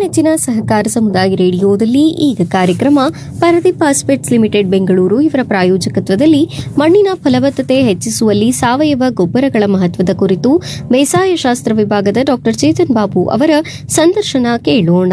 ನೆಚ್ಚಿನ ಸಹಕಾರ ಸಮುದಾಯ ರೇಡಿಯೋದಲ್ಲಿ ಈಗ ಕಾರ್ಯಕ್ರಮ ಪರದೀಪ್ ಫಾಸ್ಫೇಟ್ಸ್ ಲಿಮಿಟೆಡ್ ಬೆಂಗಳೂರು ಇವರ ಪ್ರಾಯೋಜಕತ್ವದಲ್ಲಿ ಮಣ್ಣಿನ ಫಲವತ್ತತೆ ಹೆಚ್ಚಿಸುವಲ್ಲಿ ಸಾವಯವ ಗೊಬ್ಬರಗಳ ಮಹತ್ವದ ಕುರಿತು ಬೇಸಾಯ ಶಾಸ್ತ್ರ ವಿಭಾಗದ ಡಾಕ್ಟರ್ ಚೇತನ್ ಬಾಬು ಅವರ ಸಂದರ್ಶನ ಕೇಳೋಣ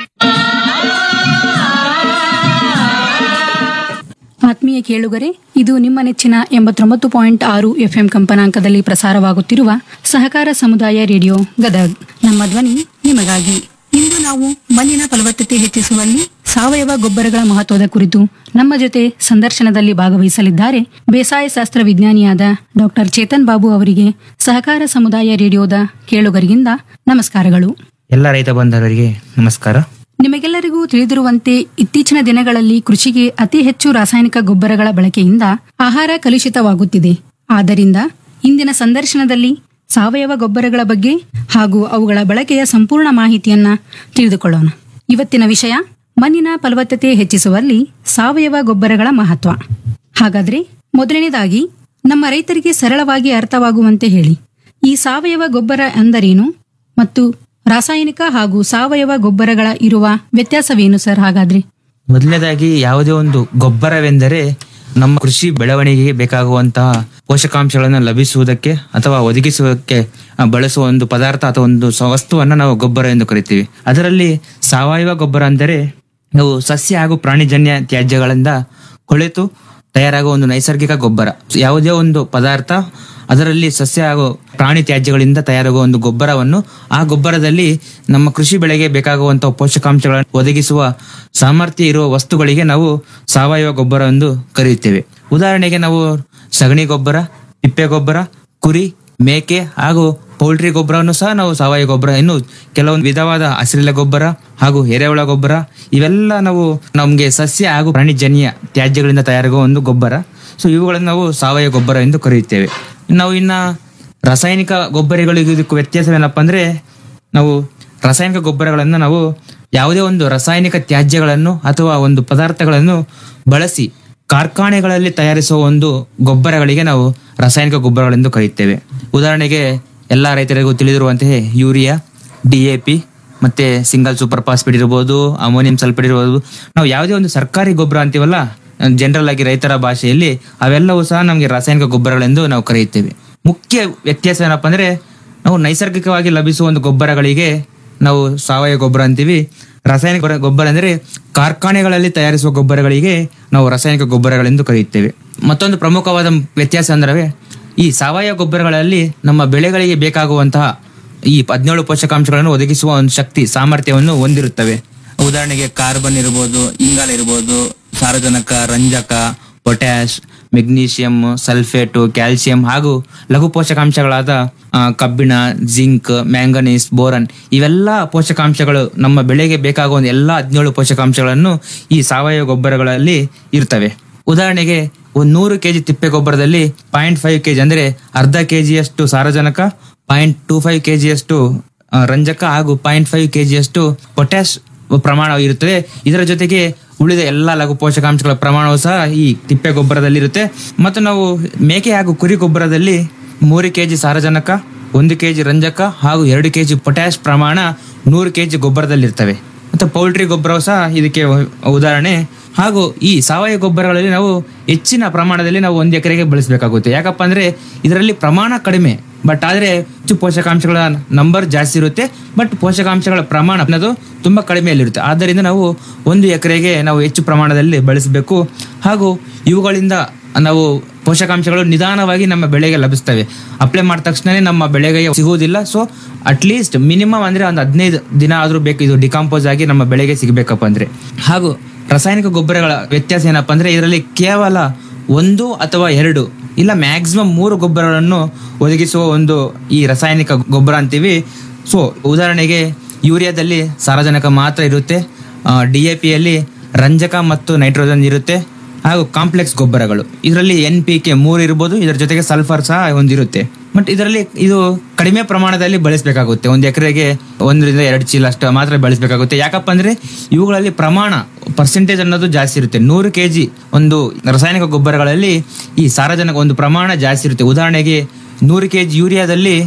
ಆತ್ಮೀಯ ಕೇಳುಗರೆ ಇದು ನಿಮ್ಮ ನೆಚ್ಚಿನ ಎಂಬತ್ತೊಂಬತ್ತು ಪಾಯಿಂಟ್ ಆರು ಎಫ್ಎಂ ಕಂಪನಾಂಕದಲ್ಲಿ ಪ್ರಸಾರವಾಗುತ್ತಿರುವ ಸಹಕಾರ ಸಮುದಾಯ ರೇಡಿಯೋ ಗದಗ್ ನಮ್ಮ ಧ್ವನಿ ನಿಮಗಾಗಿ ಇಂದು ನಾವು ಮಣ್ಣಿನ ಫಲವತ್ತತೆ ಹೆಚ್ಚಿಸುವಲ್ಲಿ ಸಾವಯವ ಗೊಬ್ಬರಗಳ ಮಹತ್ವದ ಕುರಿತು ನಮ್ಮ ಜೊತೆ ಸಂದರ್ಶನದಲ್ಲಿ ಭಾಗವಹಿಸಲಿದ್ದಾರೆ ಬೇಸಾಯ ಶಾಸ್ತ್ರ ವಿಜ್ಞಾನಿಯಾದ ಡಾಕ್ಟರ್ ಚೇತನ್ ಬಾಬು ಅವರಿಗೆ ಸಹಕಾರ ಸಮುದಾಯ ರೇಡಿಯೋದ ಕೇಳುಗರಿಗಿಂದ ನಮಸ್ಕಾರಗಳು ಎಲ್ಲ ರೈತ ಬಾಂಧವರಿಗೆ ನಮಸ್ಕಾರ ನಿಮಗೆಲ್ಲರಿಗೂ ತಿಳಿದಿರುವಂತೆ ಇತ್ತೀಚಿನ ದಿನಗಳಲ್ಲಿ ಕೃಷಿಗೆ ಅತಿ ಹೆಚ್ಚು ರಾಸಾಯನಿಕ ಗೊಬ್ಬರಗಳ ಬಳಕೆಯಿಂದ ಆಹಾರ ಕಲುಷಿತವಾಗುತ್ತಿದೆ ಆದ್ದರಿಂದ ಇಂದಿನ ಸಂದರ್ಶನದಲ್ಲಿ ಸಾವಯವ ಗೊಬ್ಬರಗಳ ಬಗ್ಗೆ ಹಾಗೂ ಅವುಗಳ ಬಳಕೆಯ ಸಂಪೂರ್ಣ ಮಾಹಿತಿಯನ್ನ ತಿಳಿದುಕೊಳ್ಳೋಣ ಇವತ್ತಿನ ವಿಷಯ ಮಣ್ಣಿನ ಫಲವತ್ತತೆ ಹೆಚ್ಚಿಸುವಲ್ಲಿ ಸಾವಯವ ಗೊಬ್ಬರಗಳ ಮಹತ್ವ ಹಾಗಾದ್ರೆ ಮೊದಲನೇದಾಗಿ ನಮ್ಮ ರೈತರಿಗೆ ಸರಳವಾಗಿ ಅರ್ಥವಾಗುವಂತೆ ಹೇಳಿ ಈ ಸಾವಯವ ಗೊಬ್ಬರ ಎಂದರೇನು ಮತ್ತು ರಾಸಾಯನಿಕ ಹಾಗೂ ಸಾವಯವ ಗೊಬ್ಬರಗಳ ಇರುವ ವ್ಯತ್ಯಾಸವೇನು ಸರ್ ಹಾಗಾದ್ರೆ ಮೊದಲನೇದಾಗಿ ಯಾವುದೇ ಒಂದು ಗೊಬ್ಬರವೆಂದರೆ ನಮ್ಮ ಕೃಷಿ ಬೆಳವಣಿಗೆಗೆ ಬೇಕಾಗುವಂತಹ ಪೋಷಕಾಂಶಗಳನ್ನು ಲಭಿಸುವುದಕ್ಕೆ ಅಥವಾ ಒದಗಿಸುವುದಕ್ಕೆ ಆ, ಬಳಸುವ ಒಂದು ಪದಾರ್ಥ ಅಥವಾ ಒಂದು ಸ- ವಸ್ತುವನ್ನ ನಾವು ಗೊಬ್ಬರ ಎಂದು ಕರಿತೀವಿ ಅದರಲ್ಲಿ ಸಾವಯವ ಗೊಬ್ಬರ ಅಂದರೆ ನಾವು ಸಸ್ಯ ಹಾಗೂ ಪ್ರಾಣಿಜನ್ಯ ತ್ಯಾಜ್ಯಗಳಿಂದ ಕೊಳೆತು ತಯಾರಾಗುವ ಒಂದು ನೈಸರ್ಗಿಕ ಗೊಬ್ಬರ ಯಾವುದೇ ಒಂದು ಪದಾರ್ಥ ಅದರಲ್ಲಿ ಸಸ್ಯ ಹಾಗೂ ಪ್ರಾಣಿ ತ್ಯಾಜ್ಯಗಳಿಂದ ತಯಾರಾಗುವ ಒಂದು ಗೊಬ್ಬರವನ್ನು ಆ ಗೊಬ್ಬರದಲ್ಲಿ ನಮ್ಮ ಕೃಷಿ ಬೆಳೆಗೆ ಬೇಕಾಗುವಂತಹ ಪೋಷಕಾಂಶಗಳನ್ನು ಒದಗಿಸುವ ಸಾಮರ್ಥ್ಯ ಇರುವ ವಸ್ತುಗಳಿಗೆ ನಾವು ಸಾವಯವ ಗೊಬ್ಬರ ಎಂದು ಕರೆಯುತ್ತೇವೆ ಉದಾಹರಣೆಗೆ ನಾವು ಸಗಣಿ ಗೊಬ್ಬರ ತಿಪ್ಪೆ ಗೊಬ್ಬರ ಕುರಿ ಮೇಕೆ ಹಾಗೂ ಪೌಲ್ಟ್ರಿ ಗೊಬ್ಬರವನ್ನು ಸಹ ನಾವು ಸಾವಯವ ಗೊಬ್ಬರ ಇನ್ನು ಕೆಲವೊಂದು ವಿಧವಾದ ಹಸಿರೆಲೆ ಗೊಬ್ಬರ ಹಾಗೂ ಎರೆಹುಳ ಗೊಬ್ಬರ ಇವೆಲ್ಲ ನಾವು ನಮಗೆ ಸಸ್ಯ ಹಾಗೂ ಪ್ರಾಣಿಜನ್ಯ ತ್ಯಾಜ್ಯಗಳಿಂದ ತಯಾರಾಗುವ ಒಂದು ಗೊಬ್ಬರ ಸೊ ಇವುಗಳನ್ನು ನಾವು ಸಾವಯವ ಗೊಬ್ಬರ ಎಂದು ಕರೆಯುತ್ತೇವೆ ನಾವು ಇನ್ನ ರಾಸಾಯನಿಕ ಗೊಬ್ಬರಗಳಿಗೂ ಇದಕ್ಕೂ ವ್ಯತ್ಯಾಸವೇನಪ್ಪ ಅಂದ್ರೆ ನಾವು ರಾಸಾಯನಿಕ ಗೊಬ್ಬರಗಳನ್ನು ನಾವು ಯಾವುದೇ ಒಂದು ರಾಸಾಯನಿಕ ತ್ಯಾಜ್ಯಗಳನ್ನು ಅಥವಾ ಒಂದು ಪದಾರ್ಥಗಳನ್ನು ಬಳಸಿ ಕಾರ್ಖಾನೆಗಳಲ್ಲಿ ತಯಾರಿಸುವ ಒಂದು ಗೊಬ್ಬರಗಳಿಗೆ ನಾವು ರಾಸಾಯನಿಕ ಗೊಬ್ಬರಗಳೆಂದು ಕರೆಯುತ್ತೇವೆ ಉದಾಹರಣೆಗೆ ಎಲ್ಲ ರೈತರಿಗೂ ತಿಳಿದಿರುವಂತೆ ಯೂರಿಯಾ ಡಿ ಎ ಪಿ ಮತ್ತೆ ಸಿಂಗಲ್ ಸೂಪರ್ ಫಾಸ್ಫೇಟ್ ಇರ್ಬೋದು ಅಮೋನಿಯಂ ಸಲ್ಫೇಟ್ ಇರ್ಬೋದು ನಾವು ಯಾವುದೇ ಒಂದು ಸರ್ಕಾರಿ ಗೊಬ್ಬರ ಅಂತೀವಲ್ಲ ಜನರಲ್ ಆಗಿ ರೈತರ ಭಾಷೆಯಲ್ಲಿ ಅವೆಲ್ಲವೂ ಸಹ ನಮಗೆ ರಾಸಾಯನಿಕ ಗೊಬ್ಬರಗಳೆಂದು ನಾವು ಕರೆಯುತ್ತೇವೆ ಮುಖ್ಯ ವ್ಯತ್ಯಾಸ ಏನಪ್ಪ ಅಂದ್ರೆ ನಾವು ನೈಸರ್ಗಿಕವಾಗಿ ಲಭಿಸುವ ಒಂದು ಗೊಬ್ಬರಗಳಿಗೆ ನಾವು ಸಾವಯವ ಗೊಬ್ಬರ ಅಂತೀವಿ ರಾಸಾಯನಿಕ ಗೊಬ್ಬರ- ಗೊಬ್ಬರ ಅಂದರೆ ಕಾರ್ಖಾನೆಗಳಲ್ಲಿ ತಯಾರಿಸುವ ಗೊಬ್ಬರಗಳಿಗೆ ನಾವು ರಾಸಾಯನಿಕ ಗೊಬ್ಬರಗಳೆಂದು ಕರೆಯುತ್ತೇವೆ ಮತ್ತೊಂದು ಪ್ರಮುಖವಾದ ವ್ಯತ್ಯಾಸ ಅಂದ್ರೆ ಈ ಸಾವಯವ ಗೊಬ್ಬರಗಳಲ್ಲಿ ನಮ್ಮ ಬೆಳೆಗಳಿಗೆ ಬೇಕಾಗುವಂತಹ ಈ ಹದಿನೇಳು ಪೋಷಕಾಂಶಗಳನ್ನು ಒದಗಿಸುವ ಒಂದು ಶಕ್ತಿ ಸಾಮರ್ಥ್ಯವನ್ನು ಹೊಂದಿರುತ್ತವೆ ಉದಾಹರಣೆಗೆ ಕಾರ್ಬನ್ ಇರ್ಬೋದು ಇಂಗಾಲ ಇರ್ಬೋದು ಸಾರಜನಕ ರಂಜಕ ಪೊಟ್ಯಾಶ್ ಮೆಗ್ನೀಷಿಯಂ ಸಲ್ಫೇಟು ಕ್ಯಾಲ್ಸಿಯಂ ಹಾಗೂ ಲಘು ಪೋಷಕಾಂಶಗಳಾದ ಆ, ಕಬ್ಬಿಣ ಜಿಂಕ್ ಮ್ಯಾಂಗನೀಸ್ ಬೋರನ್ ಇವೆಲ್ಲ ಪೋಷಕಾಂಶಗಳು ನಮ್ಮ ಬೆಳೆಗೆ ಬೇಕಾಗುವ ಒಂದು ಎಲ್ಲ ಹದಿನೇಳು ಪೋಷಕಾಂಶಗಳನ್ನು ಈ ಸಾವಯವ ಗೊಬ್ಬರಗಳಲ್ಲಿ ಇರ್ತವೆ ಉದಾಹರಣೆಗೆ ಒಂದು ನೂರು ಕೆಜಿ ತಿಪ್ಪೆ ಗೊಬ್ಬರದಲ್ಲಿ ಪಾಯಿಂಟ್ ಫೈವ್ ಕೆಜಿ ಅಂದ್ರೆ ಅರ್ಧ ಕೆಜಿಯಷ್ಟು ಸಾರಜನಕ ಪಾಯಿಂಟ್ ಟೂ ಫೈವ್ ಕೆಜಿಯಷ್ಟು ರಂಜಕ ಹಾಗೂ ಪಾಯಿಂಟ್ ಫೈವ್ ಕೆಜಿಯಷ್ಟು ಪೊಟ್ಯಾಶ್ ಪ್ರಮಾಣ ಇರುತ್ತದೆ ಇದರ ಜೊತೆಗೆ ಉಳಿದ ಎಲ್ಲ ಲಘು ಪೋಷಕಾಂಶಗಳ ಪ್ರಮಾಣವು ಸಹ ಈ ತಿಪ್ಪೆ ಗೊಬ್ಬರದಲ್ಲಿ ಇರುತ್ತೆ ಮತ್ತು ನಾವು ಮೇಕೆ ಹಾಗೂ ಕುರಿ ಗೊಬ್ಬರದಲ್ಲಿ ಮೂರು ಕೆಜಿ ಸಾರಜನಕ ಒಂದು ಕೆಜಿ ರಂಜಕ ಹಾಗೂ ಎರಡು ಕೆಜಿ ಪೊಟ್ಯಾಶ್ ಪ್ರಮಾಣ ನೂರು ಕೆಜಿ ಗೊಬ್ಬರದಲ್ಲಿರ್ತವೆ ಮತ್ತು ಪೌಲ್ಟ್ರಿ ಗೊಬ್ಬರವು ಸಹ ಇದಕ್ಕೆ ಉದಾಹರಣೆ ಹಾಗೂ ಈ ಸಾವಯವ ಗೊಬ್ಬರಗಳಲ್ಲಿ ನಾವು ಹೆಚ್ಚಿನ ಪ್ರಮಾಣದಲ್ಲಿ ನಾವು ಒಂದು ಎಕರೆಗೆ ಬಳಸಬೇಕಾಗುತ್ತೆ ಯಾಕಪ್ಪ ಅಂದ್ರೆ ಇದರಲ್ಲಿ ಪ್ರಮಾಣ ಕಡಿಮೆ ಬಟ್ ಆದ್ರೆ ಹೆಚ್ಚು ಪೋಷಕಾಂಶಗಳ ನಂಬರ್ ಜಾಸ್ತಿ ಇರುತ್ತೆ ಬಟ್ ಪೋಷಕಾಂಶಗಳ ಪ್ರಮಾಣ ಅನ್ನೋದು ತುಂಬಾ ಕಡಿಮೆಯಲ್ಲಿರುತ್ತೆ ಆದ್ದರಿಂದ ನಾವು ಒಂದು ಎಕರೆಗೆ ನಾವು ಹೆಚ್ಚು ಪ್ರಮಾಣದಲ್ಲಿ ಬಳಸಬೇಕು ಹಾಗೂ ಇವುಗಳಿಂದ ನಾವು ಪೋಷಕಾಂಶಗಳು ನಿಧಾನವಾಗಿ ನಮ್ಮ ಬೆಳೆಗೆ ಲಭಿಸ್ತವೆ ಅಪ್ಲೈ ಮಾಡಿದ ತಕ್ಷಣನೇ ನಮ್ಮ ಬೆಳೆಗೆ ಸಿಗುವುದಿಲ್ಲ ಸೊ ಅಟ್ಲೀಸ್ಟ್ ಮಿನಿಮಮ್ ಅಂದ್ರೆ ಒಂದು ಹದಿನೈದು ದಿನ ಆದ್ರೂ ಬೇಕು ಇದು ಡಿಕಂಪೋಸ್ ಆಗಿ ನಮ್ಮ ಬೆಳೆಗೆ ಸಿಗಬೇಕಪ್ಪ ಅಂದ್ರೆ ಹಾಗೂ ರಾಸಾಯನಿಕ ಗೊಬ್ಬರಗಳ ವ್ಯತ್ಯಾಸ ಏನಪ್ಪಾ ಅಂದ್ರೆ ಇದರಲ್ಲಿ ಕೇವಲ ಒಂದು ಅಥವಾ ಎರಡು ಇಲ್ಲ ಮ್ಯಾಕ್ಸಿಮಮ್ ಮೂರು ಗೊಬ್ಬರಗಳನ್ನು ಒದಗಿಸುವ ಒಂದು ಈ ರಾಸಾಯನಿಕ ಗೊಬ್ಬರ ಅಂತೀವಿ ಸೊ ಉದಾಹರಣೆಗೆ ಯೂರಿಯಾದಲ್ಲಿ ಸಾರಜನಕ ಮಾತ್ರ ಇರುತ್ತೆ ಡಿ ಎ ಪಿಯಲ್ಲಿ ರಂಜಕ ಮತ್ತು ನೈಟ್ರೋಜನ್ ಇರುತ್ತೆ ಹಾಗೂ ಕಾಂಪ್ಲೆಕ್ಸ್ ಗೊಬ್ಬರಗಳು ಇದರಲ್ಲಿ ಎನ್ ಪಿ ಕೆ ಮೂರು ಇರ್ಬೋದು ಇದರ ಜೊತೆಗೆ ಸಲ್ಫರ್ ಸಹ ಒಂದಿರುತ್ತೆ ಬಟ್ ಇದರಲ್ಲಿ ಇದು ಕಡಿಮೆ ಪ್ರಮಾಣದಲ್ಲಿ ಬಳಸಬೇಕಾಗುತ್ತೆ ಒಂದು ಎಕರೆಗೆ ಒಂದರಿಂದ ಎರಡು ಚೀಲ ಅಷ್ಟು ಮಾತ್ರ ಬಳಸಬೇಕಾಗುತ್ತೆ ಯಾಕಪ್ಪ ಅಂದ್ರೆ ಇವುಗಳಲ್ಲಿ ಪ್ರಮಾಣ ಪರ್ಸೆಂಟೇಜ್ ಅನ್ನೋದು ಜಾಸ್ತಿ ಇರುತ್ತೆ ನೂರು ಕೆ ಜಿ ಒಂದು ರಾಸಾಯನಿಕ ಗೊಬ್ಬರಗಳಲ್ಲಿ ಈ ಸಾರಜನಕ ಒಂದು ಪ್ರಮಾಣ ಜಾಸ್ತಿ ಇರುತ್ತೆ ಉದಾಹರಣೆಗೆ ನೂರು ಕೆ ಜಿ ಯೂರಿಯಾದಲ್ಲಿ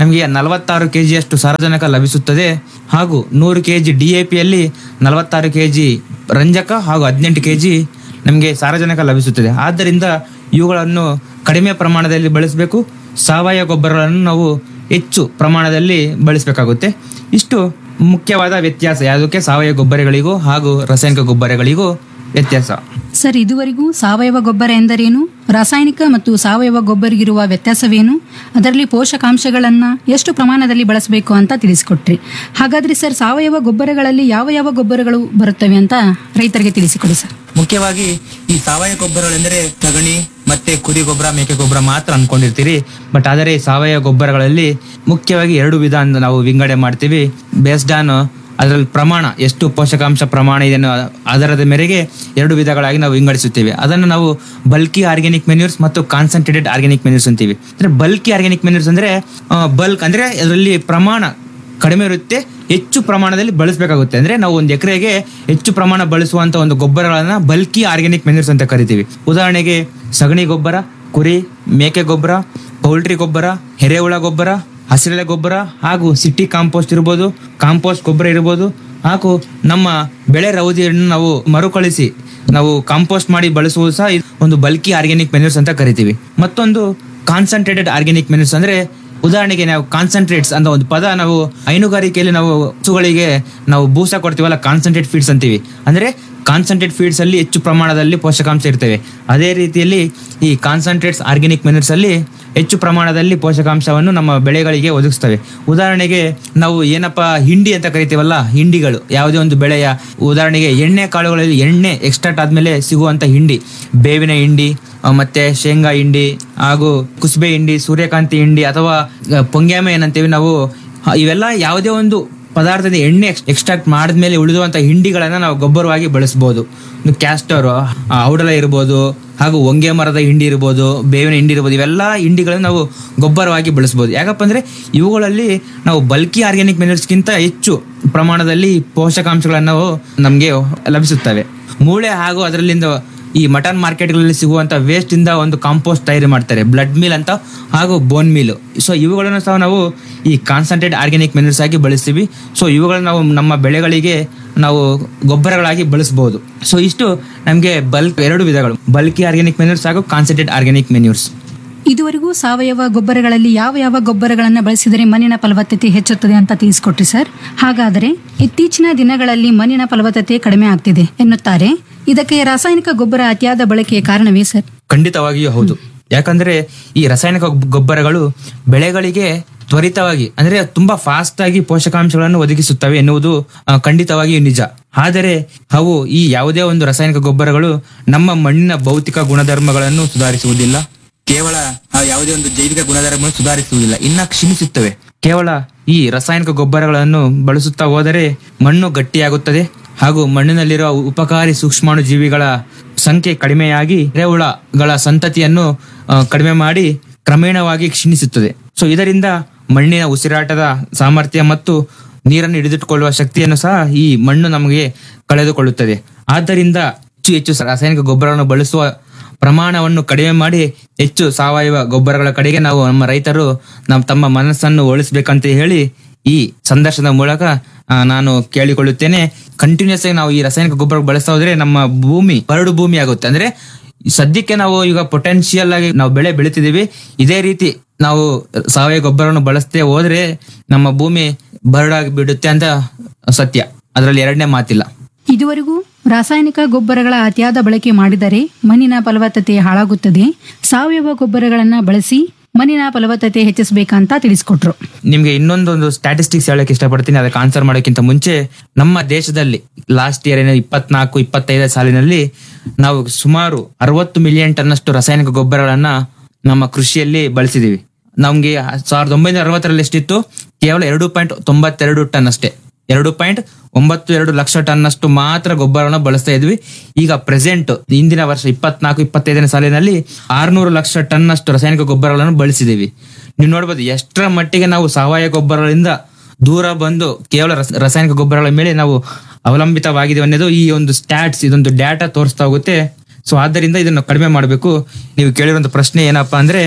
ನಮಗೆ ನಲವತ್ತಾರು ಕೆ ಜಿಯಷ್ಟು ಸಾರಜನಕ ಲಭಿಸುತ್ತದೆ ಹಾಗೂ ನೂರು ಕೆ ಜಿ ಡಿ ಎ ಪಿಯಲ್ಲಿ ನಲವತ್ತಾರು ಕೆ ಜಿ ರಂಜಕ ಹಾಗೂ ಹದಿನೆಂಟು ಕೆ ಜಿ ನಮಗೆ ಸಾರಜನಕ ಲಭಿಸುತ್ತದೆ ಆದ್ದರಿಂದ ಇವುಗಳನ್ನು ಕಡಿಮೆ ಪ್ರಮಾಣದಲ್ಲಿ ಬಳಸಬೇಕು ಸಾವಯವ ಗೊಬ್ಬರಗಳನ್ನು ನಾವು ಹೆಚ್ಚು ಪ್ರಮಾಣದಲ್ಲಿ ಬಳಸಬೇಕಾಗುತ್ತೆ ಇಷ್ಟು ಮುಖ್ಯವಾದ ವ್ಯತ್ಯಾಸ ಯಾವುದಕ್ಕೆ ಸಾವಯವ ಗೊಬ್ಬರಗಳಿಗೂ ಹಾಗೂ ರಾಸಾಯನಿಕ ಗೊಬ್ಬರಗಳಿಗೂ ವ್ಯತ್ಯಾಸ ಸರ್ ಇದುವರೆಗೂ ಸಾವಯವ ಗೊಬ್ಬರ ಎಂದರೇನು ರಾಸಾಯನಿಕ ಮತ್ತು ಸಾವಯವ ಗೊಬ್ಬರಿಗಿರುವ ವ್ಯತ್ಯಾಸವೇನು ಅದರಲ್ಲಿ ಪೋಷಕಾಂಶಗಳನ್ನ ಎಷ್ಟು ಪ್ರಮಾಣದಲ್ಲಿ ಬಳಸಬೇಕು ಅಂತ ತಿಳಿಸಿಕೊಟ್ರಿ ಹಾಗಾದ್ರೆ ಸರ್ ಸಾವಯವ ಗೊಬ್ಬರಗಳಲ್ಲಿ ಯಾವ ಯಾವ ಗೊಬ್ಬರಗಳು ಬರುತ್ತವೆ ಅಂತ ರೈತರಿಗೆ ತಿಳಿಸಿಕೊಡಿ ಸರ್ ಮುಖ್ಯವಾಗಿ ಈ ಸಾವಯವ ಗೊಬ್ಬರಗಳೆಂದರೆ ಸಗಣಿ ಮತ್ತೆ ಕುರಿ ಗೊಬ್ಬರ ಮೇಕೆ ಗೊಬ್ಬರ ಮಾತ್ರ ಅನ್ಕೊಂಡಿರ್ತೀರಿ ಬಟ್ ಆದರೆ ಸಾವಯವ ಗೊಬ್ಬರಗಳಲ್ಲಿ ಮುಖ್ಯವಾಗಿ ಎರಡು ವಿಧ ಅಂತ ನಾವು ವಿಂಗಡಣೆ ಮಾಡ್ತೀವಿ ಬೇಸ್ಡ್ ಆನ್ ಅದರಲ್ಲಿ ಪ್ರಮಾಣ ಎಷ್ಟು ಪೋಷಕಾಂಶ ಪ್ರಮಾಣ ಇದೆ ಅನ್ನೋ ಆಧಾರದ ಮೇರೆಗೆ ಎರಡು ವಿಧಗಳಾಗಿ ನಾವು ವಿಂಗಡಿಸುತ್ತೇವೆ ಅದನ್ನು ನಾವು ಬಲ್ಕಿ ಆರ್ಗ್ಯಾನಿಕ್ ಮೆನ್ಯೂರ್ಸ್ ಮತ್ತು ಕಾನ್ಸಂಟ್ರೇಟೆಡ್ ಆರ್ಗ್ಯಾನಿಕ್ ಮೆನ್ಯೂರ್ಸ್ ಅಂತೀವಿ ಅಂದ್ರೆ ಬಲ್ಕಿ ಆರ್ಗ್ಯಾನಿಕ್ ಮೆನ್ಯೂರ್ಸ್ ಅಂದ್ರೆ ಬಲ್ಕ್ ಅಂದ್ರೆ ಅದರಲ್ಲಿ ಪ್ರಮಾಣ ಕಡಿಮೆ ಇರುತ್ತೆ ಹೆಚ್ಚು ಪ್ರಮಾಣದಲ್ಲಿ ಬಳಸಬೇಕಾಗುತ್ತೆ ಅಂದ್ರೆ ನಾವು ಒಂದು ಎಕರೆಗೆ ಹೆಚ್ಚು ಪ್ರಮಾಣ ಬಳಸುವಂತ ಒಂದು ಗೊಬ್ಬರಗಳನ್ನ ಬಲ್ಕಿ ಆರ್ಗ್ಯಾನಿಕ್ ಮೆನ್ಯೂರ್ಸ್ ಅಂತ ಕರಿತೀವಿ ಉದಾಹರಣೆಗೆ ಸಗಣಿ ಗೊಬ್ಬರ ಕುರಿ ಮೇಕೆ ಗೊಬ್ಬರ ಪೌಲ್ಟ್ರಿ ಗೊಬ್ಬರ ಎರೆಹುಳ ಗೊಬ್ಬರ ಹಸಿರೆಲೆ ಗೊಬ್ಬರ ಹಾಗೂ ಸಿಟಿ ಕಾಂಪೋಸ್ಟ್ ಇರ್ಬೋದು ಕಾಂಪೋಸ್ಟ್ ಗೊಬ್ಬರ ಇರ್ಬೋದು ಹಾಗೂ ನಮ್ಮ ಬೆಳೆ ರವದಿಯನ್ನು ನಾವು ಮರುಕಳಿಸಿ ನಾವು ಕಾಂಪೋಸ್ಟ್ ಮಾಡಿ ಬಳಸುವುದು ಸಹ ಇದು ಒಂದು ಬಲ್ಕಿ ಆರ್ಗ್ಯಾನಿಕ್ ಮೆನ್ಯೂರ್ಸ್ ಅಂತ ಕರಿತೀವಿ ಮತ್ತೊಂದು ಕಾನ್ಸಂಟ್ರೇಟೆಡ್ ಆರ್ಗ್ಯಾನಿಕ್ ಮೆನ್ಯೂರ್ಸ್ ಅಂದ್ರೆ ಉದಾಹರಣೆಗೆ ನಾವು ಕಾನ್ಸಂಟ್ರೇಟ್ಸ್ ಅಂತ ಒಂದು ಪದ ನಾವು ಹೈನುಗಾರಿಕೆಯಲ್ಲಿ ನಾವು ಹಸುಗಳಿಗೆ ನಾವು ಬೂಸ ಕೊಡ್ತೀವಲ್ಲ ಕಾನ್ಸಂಟ್ರೇಟ್ ಫೀಡ್ಸ್ ಅಂತೀವಿ ಅಂದ್ರೆ ಕಾನ್ಸಂಟ್ರೇಟ್ ಫೀಡ್ಸ್ ಅಲ್ಲಿ ಹೆಚ್ಚು ಪ್ರಮಾಣದಲ್ಲಿ ಪೋಷಕಾಂಶ ಇರ್ತವೆ ಅದೇ ರೀತಿಯಲ್ಲಿ ಈ ಕಾನ್ಸಂಟ್ರೇಟ್ಸ್ ಆರ್ಗ್ಯಾನಿಕ್ ಮೆನರ್ಸ್ ಅಲ್ಲಿ ಹೆಚ್ಚು ಪ್ರಮಾಣದಲ್ಲಿ ಪೋಷಕಾಂಶವನ್ನು ನಮ್ಮ ಬೆಳೆಗಳಿಗೆ ಒದಗಿಸ್ತವೆ ಉದಾಹರಣೆಗೆ ನಾವು ಏನಪ್ಪಾ ಹಿಂಡಿ ಅಂತ ಕರಿತೀವಲ್ಲ ಹಿಂಡಿಗಳು ಯಾವುದೇ ಒಂದು ಬೆಳೆಯ ಉದಾಹರಣೆಗೆ ಎಣ್ಣೆ ಕಾಳುಗಳಲ್ಲಿ ಎಣ್ಣೆ ಎಕ್ಸ್ಟ್ರಾಕ್ಟ್ ಆದ್ಮೇಲೆ ಸಿಗುವಂತ ಹಿಂಡಿ ಬೇವಿನ ಹಿಂಡಿ ಆ, ಮತ್ತೆ ಶೇಂಗಾ ಹಿಂಡಿ ಹಾಗೂ ಕುಸುಬೆ ಹಿಂಡಿ ಸೂರ್ಯಕಾಂತಿ ಹಿಂಡಿ ಅಥವಾ ಆ, ಪೊಂಗ್ಯಾಮೆ ಏನಂತೀವಿ ನಾವು ಆ, ಇವೆಲ್ಲ ಯಾವುದೇ ಒಂದು ಪದಾರ್ಥದ ಎಣ್ಣೆ ಎಕ್ಸ್ಟ್ರಾಕ್ಟ್ ಮಾಡಿದ್ಮೇಲೆ ಉಳಿದುವಂತ ಹಿಂಡಿಗಳನ್ನ ನಾವು ಗೊಬ್ಬರವಾಗಿ ಬಳಸಬಹುದು ಕ್ಯಾಸ್ಟರ್ ಔಡಲ ಇರ್ಬೋದು ಹಾಗೂ ಹೊಂಗೆ ಮರದ ಹಿಂಡಿ ಇರ್ಬೋದು ಬೇವಿನ ಹಿಂಡಿ ಇರ್ಬೋದು ಇವೆಲ್ಲ ಹಿಂಡಿಗಳನ್ನು ನಾವು ಗೊಬ್ಬರವಾಗಿ ಬಳಸಬಹುದು ಯಾಕಪ್ಪ ಅಂದ್ರೆ ಇವುಗಳಲ್ಲಿ ನಾವು ಬಲ್ಕಿ ಆರ್ಗ್ಯಾನಿಕ್ ಮಿನರಲ್ಸ್ಗಿಂತ ಹೆಚ್ಚು ಪ್ರಮಾಣದಲ್ಲಿ ಪೋಷಕಾಂಶಗಳನ್ನು ನಮಗೆ ಲಭಿಸುತ್ತವೆ ಮೂಳೆ ಹಾಗೂ ಅದರಲ್ಲಿಂದ ಈ ಮಟನ್ ಮಾರ್ಕೆಟ್ಗಳಲ್ಲಿ ಸಿಗುವಂತ ವೇಸ್ಟ್ ಇಂದ ಒಂದು ಕಾಂಪೋಸ್ಟ್ ತಯಾರು ಮಾಡ್ತಾರೆ ಬ್ಲಡ್ ಮೀಲ್ ಅಂತ ಹಾಗೂ ಬೋನ್ ಮೀಲ್ ಸೊ ಇವುಗಳನ್ನು ಸಹ ನಾವು ಈ ಕಾನ್ಸಂಟ್ರೇಟ್ ಆರ್ಗ್ಯಾನಿಕ್ ಮಿನರಲ್ಸ್ ಆಗಿ ಬಳಸ್ತೀವಿ ಸೊ ಇವುಗಳನ್ನ ನಾವು ನಮ್ಮ ಬೆಳೆಗಳಿಗೆ ನಾವು ಗೊಬ್ಬರಗಳಾಗಿ ಬಳಸಬಹುದು ಸೊ ಇಷ್ಟು ನಮಗೆ ಬಲ್ಕ್ ಎರಡು ವಿಧಗಳು ಬಲ್ಕಿ ಆರ್ಗ್ಯಾನಿಕ್ ಮೆನ್ಯೂರ್ಸ್ ಹಾಗೂ ಕಾನ್ಸಂಟ್ರೇಟ್ ಆರ್ಗ್ಯಾನಿಕ್ ಮೆನ್ಯೂರ್ಸ್ ಇದುವರೆಗೂ ಸಾವಯವ ಗೊಬ್ಬರಗಳಲ್ಲಿ ಯಾವ ಯಾವ ಗೊಬ್ಬರಗಳನ್ನು ಬಳಸಿದರೆ ಮಣ್ಣಿನ ಫಲವತ್ತತೆ ಹೆಚ್ಚುತ್ತದೆ ಅಂತ ತಿಳಿಸಿಕೊಟ್ರಿ ಸರ್ ಹಾಗಾದರೆ ಇತ್ತೀಚಿನ ದಿನಗಳಲ್ಲಿ ಮಣ್ಣಿನ ಫಲವತ್ತತೆ ಕಡಿಮೆ ಆಗ್ತಿದೆ ಎನ್ನುತ್ತಾರೆ ಇದಕ್ಕೆ ರಾಸಾಯನಿಕ ಗೊಬ್ಬರ ಅತಿಯಾದ ಬಳಕೆಯ ಕಾರಣವೇ ಸರ್ ಖಂಡಿತವಾಗಿಯೂ ಹೌದು ಯಾಕಂದ್ರೆ ಈ ರಾಸಾಯನಿಕ ಗೊಬ್- ಗೊಬ್ಬರಗಳು ಬೆಳೆಗಳಿಗೆ ತ್ವರಿತವಾಗಿ ಅಂದ್ರೆ ತುಂಬಾ ಫಾಸ್ಟ್ ಆಗಿ ಪೋಷಕಾಂಶಗಳನ್ನು ಒದಗಿಸುತ್ತವೆ ಎನ್ನುವುದು ಆ, ಖಂಡಿತವಾಗಿಯೂ ನಿಜ ಆದರೆ ಅವು ಈ ಯಾವುದೇ ಒಂದು ರಾಸಾಯನಿಕ ಗೊಬ್ಬರಗಳು ನಮ್ಮ ಮಣ್ಣಿನ ಭೌತಿಕ ಗುಣಧರ್ಮಗಳನ್ನು ಸುಧಾರಿಸುವುದಿಲ್ಲ ಕೇವಲ ಆ ಯಾವುದೇ ಒಂದು ಜೈವಿಕ ಗುಣಧರ್ಮವನ್ನು ಸುಧಾರಿಸುವುದಿಲ್ಲ ಇನ್ನ ಕ್ಷೀಣಿಸುತ್ತವೆ ಕೇವಲ ಈ ರಾಸಾಯನಿಕ ಗೊಬ್ಬರಗಳನ್ನು ಬಳಸುತ್ತಾ ಹೋದರೆ ಮಣ್ಣು ಗಟ್ಟಿಯಾಗುತ್ತದೆ ಹಾಗೂ ಮಣ್ಣಿನಲ್ಲಿರುವ ಉಪಕಾರಿ ಸೂಕ್ಷ್ಮಾಣು ಜೀವಿಗಳ ಸಂಖ್ಯೆ ಕಡಿಮೆಯಾಗಿ ಎರೆಹುಳಗಳ ಸಂತತಿಯನ್ನು ಆ, ಕಡಿಮೆ ಮಾಡಿ ಕ್ರಮೇಣವಾಗಿ ಕ್ಷೀಣಿಸುತ್ತದೆ ಸೊ ಇದರಿಂದ ಮಣ್ಣಿನ ಉಸಿರಾಟದ ಸಾಮರ್ಥ್ಯ ಮತ್ತು ನೀರನ್ನು ಹಿಡಿದಿಟ್ಟುಕೊಳ್ಳುವ ಶಕ್ತಿಯನ್ನು ಸಹ ಈ ಮಣ್ಣು ನಮಗೆ ಕಳೆದುಕೊಳ್ಳುತ್ತದೆ ಆದ್ದರಿಂದ ಹೆಚ್ಚು ಹೆಚ್ಚು ರಾಸಾಯನಿಕ ಗೊಬ್ಬರವನ್ನು ಬಳಸುವ ಪ್ರಮಾಣವನ್ನು ಕಡಿಮೆ ಮಾಡಿ ಹೆಚ್ಚು ಸಾವಯವ ಗೊಬ್ಬರಗಳ ಕಡೆಗೆ ನಾವು ನಮ್ಮ ರೈತರು ನಮ್ಮ ತಮ್ಮ ಮನಸ್ಸನ್ನು ಒಳಿಸ್ಬೇಕಂತ ಹೇಳಿ ಈ ಸಂದರ್ಶನದ ಮೂಲಕ ಆ, ನಾನು ಕೇಳಿಕೊಳ್ಳುತ್ತೇನೆ ಕಂಟಿನ್ಯೂಸ್ ಆಗಿ ನಾವು ಈ ರಾಸಾಯನಿಕ ಗೊಬ್ಬರ ಬಳಸ್ತಾ ಹೋದ್ರೆ ನಮ್ಮ ಭೂಮಿ ಬರಡು ಭೂಮಿ ಆಗುತ್ತೆ ಅಂದ್ರೆ ಸದ್ಯಕ್ಕೆ ನಾವು ಈಗ ಪೊಟೆನ್ಶಿಯಲ್ ಆಗಿ ನಾವು ಬೆಳೆ ಬೆಳಿತಿದೀವಿ ಇದೇ ರೀತಿ ನಾವು ಸಾವಯವ ಗೊಬ್ಬರವನ್ನು ಬಳಸದೆ ಹೋದ್ರೆ ನಮ್ಮ ಭೂಮಿ ಬರಡಾಗಿ ಬಿಡುತ್ತೆ ಅಂತ ಸತ್ಯ ಅದರಲ್ಲಿ ಎರಡನೇ ಮಾತಿಲ್ಲ ಇದುವರೆಗೂ ರಾಸಾಯನಿಕ ಗೊಬ್ಬರಗಳ ಅತಿಯಾದ ಬಳಕೆ ಮಾಡಿದರೆ ಮಣ್ಣಿನ ಫಲವತ್ತತೆ ಹಾಳಾಗುತ್ತದೆ ಸಾವಯವ ಗೊಬ್ಬರಗಳನ್ನು ಬಳಸಿ ಮಣ್ಣಿನ ಫಲವತ್ತತೆ ಹೆಚ್ಚಿಸಬೇಕಂತ ತಿಳಿಸ್ಕೊಟ್ರು ನಿಮ್ಗೆ ಇನ್ನೊಂದೊಂದು ಸ್ಟ್ಯಾಟಿಸ್ಟಿಕ್ಸ್ ಹೇಳಕ್ ಇಷ್ಟಪಡ್ತೀನಿ ಅದಕ್ಕೆ ಆನ್ಸರ್ ಮಾಡೋಕ್ಕಿಂತ ಮುಂಚೆ ನಮ್ಮ ದೇಶದಲ್ಲಿ ಲಾಸ್ಟ್ ಇಯರ್ ಏನೋ ಇಪ್ಪತ್ನಾಲ್ಕು ಇಪ್ಪತ್ತೈದನೇ ಸಾಲಿನಲ್ಲಿ ನಾವು ಸುಮಾರು ಅರವತ್ತು ಮಿಲಿಯನ್ ಟನ್ನಷ್ಟು ರಾಸಾಯನಿಕ ಗೊಬ್ಬರಗಳನ್ನ ನಮ್ಮ ಕೃಷಿಯಲ್ಲಿ ಬಳಸಿದೀವಿ ನಮ್ಗೆ ಸಾವಿರದ ಒಂಬೈನೂರ ಅರವತ್ತರಲ್ಲಿ ಎಷ್ಟಿತ್ತು ಕೇವಲ ಎರಡು ಪಾಯಿಂಟ್ ತೊಂಬತ್ತೆರಡು ಟನ್ ಅಷ್ಟೇ ಎರಡು ಪಾಯಿಂಟ್ ಒಂಬತ್ತು ಎರಡು ಲಕ್ಷ ಟನ್ ಅಷ್ಟು ಮಾತ್ರ ಗೊಬ್ಬರವನ್ನು ಬಳಸ್ತಾ ಇದ್ವಿ ಈಗ ಪ್ರೆಸೆಂಟ್ ಇಂದಿನ ವರ್ಷ ಇಪ್ಪತ್ನಾಲ್ಕು ಇಪ್ಪತ್ತೈದನೇ ಸಾಲಿನಲ್ಲಿ ಆರ್ನೂರು ಲಕ್ಷ ಟನ್ ಅಷ್ಟು ರಾಸಾಯನಿಕ ಗೊಬ್ಬರಗಳನ್ನು ಬಳಸಿದೀವಿ ನೀವು ನೋಡ್ಬೋದು ಎಷ್ಟರ ಮಟ್ಟಿಗೆ ನಾವು ಸಾವಯವ ಗೊಬ್ಬರಗಳಿಂದ ದೂರ ಬಂದು ಕೇವಲ ರಸ- ರಾಸಾಯನಿಕ ಗೊಬ್ಬರಗಳ ಮೇಲೆ ನಾವು ಅವಲಂಬಿತವಾಗಿದ್ದೀವಿ ಅನ್ನೋದು ಈ ಒಂದು ಸ್ಟ್ಯಾಟ್ಸ್ ಇದೊಂದು ಡಾಟಾ ತೋರಿಸ್ತಾ ಹೋಗುತ್ತೆ ಸೊ ಆದ್ದರಿಂದ ಇದನ್ನು ಕಡಿಮೆ ಮಾಡಬೇಕು ನೀವು ಕೇಳಿರುವಂತ ಪ್ರಶ್ನೆ ಏನಪ್ಪಾ ಅಂದ್ರೆ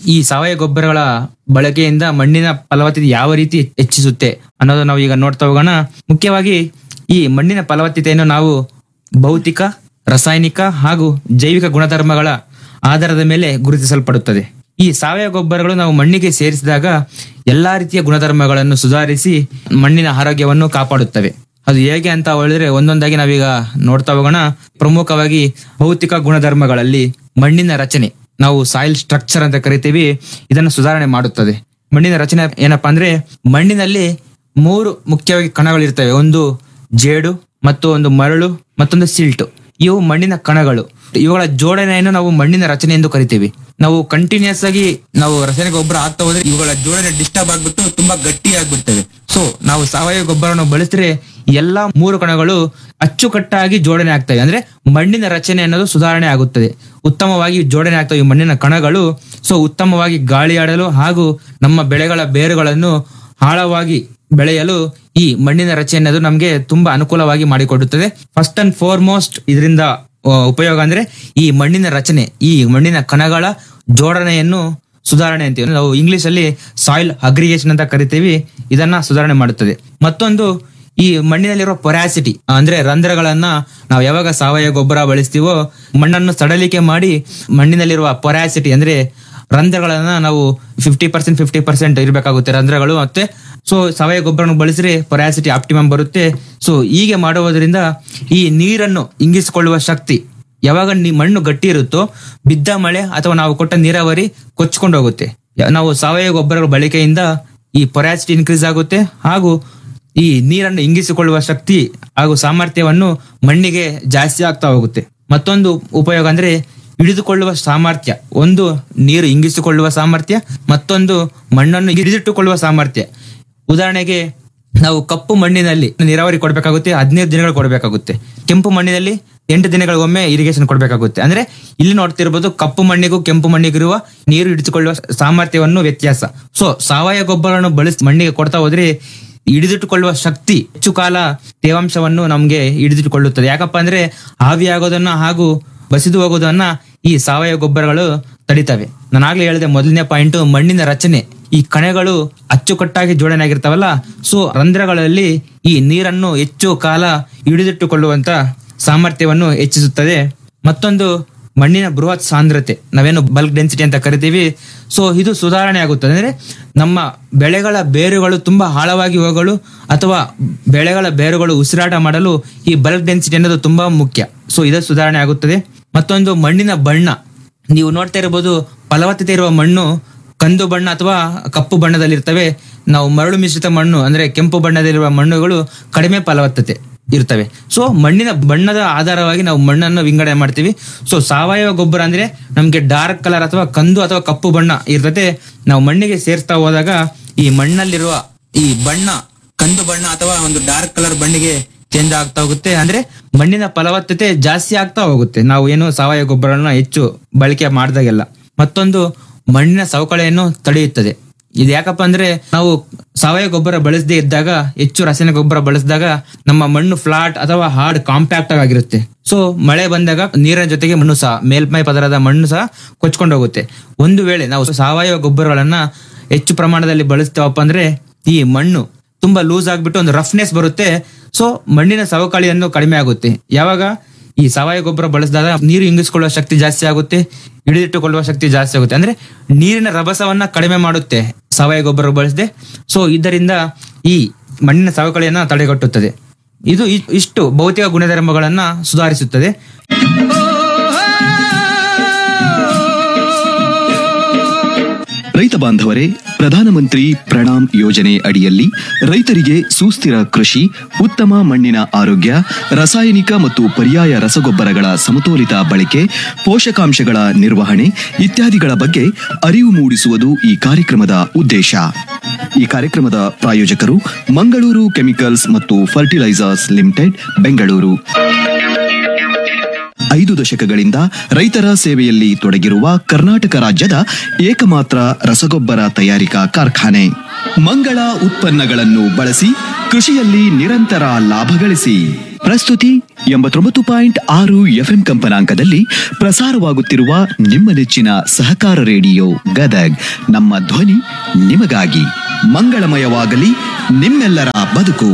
ಈ ಸಾವಯವ ಗೊಬ್ಬರಗಳ ಬಳಕೆಯಿಂದ ಮಣ್ಣಿನ ಫಲವತ್ತತೆ ಯಾವ ರೀತಿ ಹೆಚ್ಚಿಸುತ್ತೆ ಅನ್ನೋದು ನಾವು ಈಗ ನೋಡ್ತಾ ಹೋಗೋಣ ಮುಖ್ಯವಾಗಿ ಈ ಮಣ್ಣಿನ ಫಲವತ್ತತೆಯನ್ನು ನಾವು ಭೌತಿಕ ರಾಸಾಯನಿಕ ಹಾಗೂ ಜೈವಿಕ ಗುಣಧರ್ಮಗಳ ಆಧಾರದ ಮೇಲೆ ಗುರುತಿಸಲ್ಪಡುತ್ತದೆ ಈ ಸಾವಯವ ಗೊಬ್ಬರಗಳು ನಾವು ಮಣ್ಣಿಗೆ ಸೇರಿಸಿದಾಗ ಎಲ್ಲಾ ರೀತಿಯ ಗುಣಧರ್ಮಗಳನ್ನು ಸುಧಾರಿಸಿ ಮಣ್ಣಿನ ಆರೋಗ್ಯವನ್ನು ಕಾಪಾಡುತ್ತವೆ ಅದು ಹೇಗೆ ಅಂತ ಹೇಳಿದ್ರೆ ಒಂದೊಂದಾಗಿ ನಾವೀಗ ನೋಡ್ತಾ ಹೋಗೋಣ ಪ್ರಮುಖವಾಗಿ ಭೌತಿಕ ಗುಣಧರ್ಮಗಳಲ್ಲಿ ಮಣ್ಣಿನ ರಚನೆ ನಾವು ಸಾಯಿಲ್ ಸ್ಟ್ರಕ್ಚರ್ ಅಂತ ಕರಿತೀವಿ ಇದನ್ನು ಸುಧಾರಣೆ ಮಾಡುತ್ತದೆ ಮಣ್ಣಿನ ರಚನೆ ಏನಪ್ಪಾ ಅಂದ್ರೆ ಮಣ್ಣಿನಲ್ಲಿ ಮೂರು ಮುಖ್ಯವಾಗಿ ಕಣಗಳಿರ್ತವೆ ಒಂದು ಜೇಡು ಮತ್ತು ಒಂದು ಮರಳು ಮತ್ತೊಂದು ಸಿಲ್ಟು ಇವು ಮಣ್ಣಿನ ಕಣಗಳು ಇವುಗಳ ಜೋಡಣೆಯನ್ನು ನಾವು ಮಣ್ಣಿನ ರಚನೆ ಎಂದು ಕರಿತೀವಿ ನಾವು ಕಂಟಿನ್ಯೂಸ್ ಆಗಿ ನಾವು ರಾಸಾಯನಿಕ ಗೊಬ್ಬರ ಹಾಕ್ತಾ ಹೋದ್ರೆ ಇವುಗಳ ಜೋಡಣೆ ಡಿಸ್ಟರ್ಬ್ ಆಗ್ಬಿಟ್ಟು ತುಂಬಾ ಗಟ್ಟಿ ಆಗ್ಬಿಡ್ತವೆ ಸೊ ನಾವು ಸಾವಯವ ಗೊಬ್ಬರವನ್ನು ಬಳಸಿದ್ರೆ ಎಲ್ಲಾ ಮೂರು ಕಣಗಳು ಅಚ್ಚುಕಟ್ಟಾಗಿ ಜೋಡಣೆ ಆಗ್ತವೆ ಅಂದ್ರೆ ಮಣ್ಣಿನ ರಚನೆ ಅನ್ನೋದು ಸುಧಾರಣೆ ಆಗುತ್ತದೆ ಉತ್ತಮವಾಗಿ ಜೋಡಣೆ ಆಗ್ತವೆ ಈ ಮಣ್ಣಿನ ಕಣಗಳು ಸೊ ಉತ್ತಮವಾಗಿ ಗಾಳಿ ಆಡಲು ಹಾಗೂ ನಮ್ಮ ಬೆಳೆಗಳ ಬೇರುಗಳನ್ನು ಆಳವಾಗಿ ಬೆಳೆಯಲು ಈ ಮಣ್ಣಿನ ರಚನೆ ಅನ್ನೋದು ನಮಗೆ ತುಂಬಾ ಅನುಕೂಲವಾಗಿ ಮಾಡಿಕೊಡುತ್ತದೆ ಫಸ್ಟ್ ಅಂಡ್ ಫಾರ್ಮೋಸ್ಟ್ ಇದರಿಂದ ಆ, ಉಪಯೋಗ ಅಂದ್ರೆ ಈ ಮಣ್ಣಿನ ರಚನೆ ಈ ಮಣ್ಣಿನ ಕಣಗಳ ಜೋಡಣೆಯನ್ನು ಸುಧಾರಣೆ ಅಂತೀವಿ ನಾವು ಇಂಗ್ಲಿಷ್ ಅಲ್ಲಿ ಸಾಯಿಲ್ ಅಗ್ರಿಗೇಷನ್ ಅಂತ ಕರಿತೀವಿ ಇದನ್ನ ಸುಧಾರಣೆ ಮಾಡುತ್ತದೆ ಮತ್ತೊಂದು ಈ ಮಣ್ಣಿನಲ್ಲಿರುವ ಪೊರಾಸಿಟಿ ಅಂದ್ರೆ ರಂಧ್ರಗಳನ್ನ ನಾವು ಯಾವಾಗ ಸಾವಯವ ಗೊಬ್ಬರ ಬಳಸ್ತೀವೋ ಮಣ್ಣನ್ನು ಸಡಲಿಕೆ ಮಾಡಿ ಮಣ್ಣಿನಲ್ಲಿರುವ ಪೊರಾಸಿಟಿ ಅಂದ್ರೆ ರಂಧ್ರಗಳನ್ನ ನಾವು ಫಿಫ್ಟಿ ಪರ್ಸೆಂಟ್ ಫಿಫ್ಟಿ ಪರ್ಸೆಂಟ್ ಇರಬೇಕಾಗುತ್ತೆ ರಂಧ್ರಗಳು ಮತ್ತೆ ಸೊ ಸಾವಯವ ಗೊಬ್ಬರನ ಬಳಸಿದ್ರೆ ಪೊರಾಸಿಟಿ ಆಪ್ಟಿಮಮ್ ಬರುತ್ತೆ ಸೊ ಹೀಗೆ ಮಾಡುವುದರಿಂದ ಈ ನೀರನ್ನು ಇಂಗಿಸಿಕೊಳ್ಳುವ ಶಕ್ತಿ ಯಾವಾಗ ನೀ ಮಣ್ಣು ಗಟ್ಟಿ ಇರುತ್ತೋ ಬಿದ್ದ ಮಳೆ ಅಥವಾ ನಾವು ಕೊಟ್ಟ ನೀರಾವರಿ ಕೊಚ್ಕೊಂಡು ಹೋಗುತ್ತೆ ಯ- ನಾವು ಸಾವಯವ ಗೊಬ್ಬರಗಳ ಬಳಕೆಯಿಂದ ಈ ಪೊರಾಸಿಟಿ ಇನ್ಕ್ರೀಸ್ ಆಗುತ್ತೆ ಹಾಗೂ ಈ ನೀರನ್ನು ಇಂಗಿಸಿಕೊಳ್ಳುವ ಶಕ್ತಿ ಹಾಗೂ ಸಾಮರ್ಥ್ಯವನ್ನು ಮಣ್ಣಿಗೆ ಜಾಸ್ತಿ ಆಗ್ತಾ ಹೋಗುತ್ತೆ ಮತ್ತೊಂದು ಉಪಯೋಗ ಅಂದ್ರೆ ಹಿಡಿದುಕೊಳ್ಳುವ ಸಾಮರ್ಥ್ಯ ಒಂದು ನೀರು ಇಂಗಿಸಿಕೊಳ್ಳುವ ಸಾಮರ್ಥ್ಯ ಮತ್ತೊಂದು ಮಣ್ಣನ್ನು ಹಿಡಿದಿಟ್ಟುಕೊಳ್ಳುವ ಸಾಮರ್ಥ್ಯ ಉದಾಹರಣೆಗೆ ನಾವು ಕಪ್ಪು ಮಣ್ಣಿನಲ್ಲಿ ನೀರಾವರಿ ಕೊಡಬೇಕಾಗುತ್ತೆ ಹದಿನೈದು ದಿನಗಳು ಕೊಡಬೇಕಾಗುತ್ತೆ ಕೆಂಪು ಮಣ್ಣಿನಲ್ಲಿ ಎಂಟು ದಿನಗಳಿಗೊಮ್ಮೆ ಇರಿಗೇಷನ್ ಕೊಡಬೇಕಾಗುತ್ತೆ ಅಂದ್ರೆ ಇಲ್ಲಿ ನೋಡ್ತಿರ್ಬೋದು ಕಪ್ಪು ಮಣ್ಣಿಗೂ ಕೆಂಪು ಮಣ್ಣಿಗಿರುವ ನೀರು ಹಿಡಿದುಕೊಳ್ಳುವ ಸಾಮರ್ಥ್ಯವನ್ನು ವ್ಯತ್ಯಾಸ ಸೊ ಸಾವಯವ ಗೊಬ್ಬರವನ್ನು ಬಳಸಿ ಮಣ್ಣಿಗೆ ಕೊಡ್ತಾ ಹೋದ್ರೆ ಹಿಡಿದಿಟ್ಟುಕೊಳ್ಳುವ ಶಕ್ತಿ ಹೆಚ್ಚು ಕಾಲ ತೇವಾಂಶವನ್ನು ನಮಗೆ ಹಿಡಿದಿಟ್ಟುಕೊಳ್ಳುತ್ತದೆ ಯಾಕಪ್ಪ ಅಂದ್ರೆ ಆವಿಯಾಗೋದನ್ನ ಹಾಗೂ ಬಸಿದು ಹೋಗೋದನ್ನ ಈ ಸಾವಯವ ಗೊಬ್ಬರಗಳು ತಡಿತವೆ ನಾನಾಗ್ಲೇ ಹೇಳಿದೆ ಮೊದಲನೇ ಪಾಯಿಂಟ್ ಮಣ್ಣಿನ ರಚನೆ ಈ ಕಣೆಗಳು ಅಚ್ಚುಕಟ್ಟಾಗಿ ಜೋಡಣೆ ಆಗಿರ್ತಾವಲ್ಲ ಸೊ ರಂಧ್ರಗಳಲ್ಲಿ ಈ ನೀರನ್ನು ಹೆಚ್ಚು ಕಾಲ ಹಿಡಿದಿಟ್ಟುಕೊಳ್ಳುವಂತ ಸಾಮರ್ಥ್ಯವನ್ನು ಹೆಚ್ಚಿಸುತ್ತದೆ ಮತ್ತೊಂದು ಮಣ್ಣಿನ ಬೃಹತ್ ಸಾಂದ್ರತೆ ನಾವೇನು ಬಲ್ಕ್ ಡೆನ್ಸಿಟಿ ಅಂತ ಕರಿತೀವಿ ಸೊ ಇದು ಸುಧಾರಣೆ ಆಗುತ್ತದೆ ಅಂದ್ರೆ ನಮ್ಮ ಬೆಳೆಗಳ ಬೇರುಗಳು ತುಂಬಾ ಆಳವಾಗಿ ಹೋಗಲು ಅಥವಾ ಬೆಳೆಗಳ ಬೇರುಗಳು ಉಸಿರಾಟ ಮಾಡಲು ಈ ಬಲ್ಕ್ ಡೆನ್ಸಿಟಿ ಅನ್ನೋದು ತುಂಬಾ ಮುಖ್ಯ ಸೊ ಇದು ಸುಧಾರಣೆ ಆಗುತ್ತದೆ ಮತ್ತೊಂದು ಮಣ್ಣಿನ ಬಣ್ಣ ನೀವು ನೋಡ್ತಾ ಇರಬಹುದು ಫಲವತ್ತತೆ ಇರುವ ಮಣ್ಣು ಕಂದು ಬಣ್ಣ ಅಥವಾ ಕಪ್ಪು ಬಣ್ಣದಲ್ಲಿರ್ತವೆ ನಾವು ಮರಳು ಮಿಶ್ರಿತ ಮಣ್ಣು ಅಂದ್ರೆ ಕೆಂಪು ಬಣ್ಣದಲ್ಲಿರುವ ಮಣ್ಣುಗಳು ಕಡಿಮೆ ಫಲವತ್ತತೆ ಇರ್ತವೆ ಸೊ ಮಣ್ಣಿನ ಬಣ್ಣದ ಆಧಾರವಾಗಿ ನಾವು ಮಣ್ಣನ್ನು ವಿಂಗಡಣೆ ಮಾಡ್ತೀವಿ ಸೊ ಸಾವಯವ ಗೊಬ್ಬರ ಅಂದ್ರೆ ನಮ್ಗೆ ಡಾರ್ಕ್ ಕಲರ್ ಅಥವಾ ಕಂದು ಅಥವಾ ಕಪ್ಪು ಬಣ್ಣ ಇರ್ತದೆ ನಾವು ಮಣ್ಣಿಗೆ ಸೇರಿಸ್ತಾ ಹೋದಾಗ ಈ ಮಣ್ಣಲ್ಲಿರುವ ಈ ಬಣ್ಣ ಕಂದು ಬಣ್ಣ ಅಥವಾ ಒಂದು ಡಾರ್ಕ್ ಕಲರ್ ಬಣ್ಣಿಗೆ ಚೇಂಜ್ ಆಗ್ತಾ ಹೋಗುತ್ತೆ ಅಂದ್ರೆ ಮಣ್ಣಿನ ಫಲವತ್ತತೆ ಜಾಸ್ತಿ ಆಗ್ತಾ ಹೋಗುತ್ತೆ ನಾವು ಏನು ಸಾವಯವ ಗೊಬ್ಬರನ ಹೆಚ್ಚು ಬಳಕೆ ಮಾಡಿದಾಗೆಲ್ಲ ಮತ್ತೊಂದು ಮಣ್ಣಿನ ಸವಕಳಿಯನ್ನು ತಡೆಯುತ್ತದೆ ಇದು ಯಾಕಪ್ಪ ಅಂದ್ರೆ ನಾವು ಸಾವಯವ ಗೊಬ್ಬರ ಬಳಸದೇ ಇದ್ದಾಗ ಹೆಚ್ಚು ರಾಸಾಯನಿಕ ಗೊಬ್ಬರ ಬಳಸಿದಾಗ ನಮ್ಮ ಮಣ್ಣು ಫ್ಲಾಟ್ ಅಥವಾ ಹಾರ್ಡ್ ಕಾಂಪ್ಯಾಕ್ಟ್ ಆಗಿರುತ್ತೆ ಸೊ ಮಳೆ ಬಂದಾಗ ನೀರಿನ ಜೊತೆಗೆ ಮಣ್ಣು ಸಹ ಮೇಲ್ಮೈ ಪದರದ ಮಣ್ಣು ಸಹ ಕೊಚ್ಕೊಂಡು ಹೋಗುತ್ತೆ ಒಂದು ವೇಳೆ ನಾವು ಸಾವಯವ ಗೊಬ್ಬರಗಳನ್ನ ಹೆಚ್ಚು ಪ್ರಮಾಣದಲ್ಲಿ ಬಳಸ್ತೇವಪ್ಪ ಅಂದ್ರೆ ಈ ಮಣ್ಣು ತುಂಬಾ ಲೂಸ್ ಆಗ್ಬಿಟ್ಟು ಒಂದು ರಫ್ನೆಸ್ ಬರುತ್ತೆ ಸೊ ಮಣ್ಣಿನ ಸವಕಳಿಯನ್ನು ಕಡಿಮೆ ಆಗುತ್ತೆ ಯಾವಾಗ ಈ ಸಾವಯವ ಗೊಬ್ಬರ ಬಳಸಿದಾಗ ನೀರು ಇಂಗಿಸಿಕೊಳ್ಳುವ ಶಕ್ತಿ ಜಾಸ್ತಿ ಆಗುತ್ತೆ ಹಿಡಿದಿಟ್ಟುಕೊಳ್ಳುವ ಶಕ್ತಿ ಜಾಸ್ತಿ ಆಗುತ್ತೆ ಅಂದ್ರೆ ನೀರಿನ ರಭಸವನ್ನ ಕಡಿಮೆ ಮಾಡುತ್ತೆ ಸಾವಯವ ಗೊಬ್ಬರ ಬಳಸದೆ ಸೊ ಇದರಿಂದ ಈ ಮಣ್ಣಿನ ಸವಕಳಿಯನ್ನ ತಡೆಗಟ್ಟುತ್ತದೆ ಇದು ಇ- ಇಷ್ಟು ಭೌತಿಕ ಗುಣಧರ್ಮಗಳನ್ನ ಸುಧಾರಿಸುತ್ತದೆ ರೈತ ಬಾಂಧವರೇ ಪ್ರಧಾನಮಂತ್ರಿ ಪ್ರಣಾಮ್ ಯೋಜನೆ ಅಡಿಯಲ್ಲಿ ರೈತರಿಗೆ ಸುಸ್ಥಿರ ಕೃಷಿ ಉತ್ತಮ ಮಣ್ಣಿನ ಆರೋಗ್ಯ ರಾಸಾಯನಿಕ ಮತ್ತು ಪರ್ಯಾಯ ರಸಗೊಬ್ಬರಗಳ ಸಮತೋಲಿತ ಬಳಕೆ ಪೋಷಕಾಂಶಗಳ ನಿರ್ವಹಣೆ ಇತ್ಯಾದಿಗಳ ಬಗ್ಗೆ ಅರಿವು ಮೂಡಿಸುವುದು ಈ ಕಾರ್ಯಕ್ರಮದ ಉದ್ದೇಶ ಈ ಕಾರ್ಯಕ್ರಮದ ಪ್ರಾಯೋಜಕರು ಮಂಗಳೂರು ಕೆಮಿಕಲ್ಸ್ ಮತ್ತು ಫರ್ಟಿಲೈಸರ್ಸ್ ಲಿಮಿಟೆಡ್ ಬೆಂಗಳೂರು ಐದು ದಶಕಗಳಿಂದ ರೈತರ ಸೇವೆಯಲ್ಲಿ ತೊಡಗಿರುವ ಕರ್ನಾಟಕ ರಾಜ್ಯದ ಏಕಮಾತ್ರ ರಸಗೊಬ್ಬರ ತಯಾರಿಕಾ ಕಾರ್ಖಾನೆ ಮಂಗಳ ಉತ್ಪನ್ನಗಳನ್ನು ಬಳಸಿ ಕೃಷಿಯಲ್ಲಿ ನಿರಂತರ ಲಾಭ ಗಳಿಸಿ ಪ್ರಸ್ತುತಿ ಎಂಬತ್ತೊಂಬತ್ತು ಪಾಯಿಂಟ್ ಆರು ಎಫ್ಎಂ ಕಂಪನಾಂಕದಲ್ಲಿ ಪ್ರಸಾರವಾಗುತ್ತಿರುವ ನಿಮ್ಮ ನೆಚ್ಚಿನ ಸಹಕಾರ ರೇಡಿಯೋ ಗದಗ್ ನಮ್ಮ ಧ್ವನಿ ನಿಮಗಾಗಿ ಮಂಗಳಮಯವಾಗಲಿ ನಿಮ್ಮೆಲ್ಲರ ಬದುಕು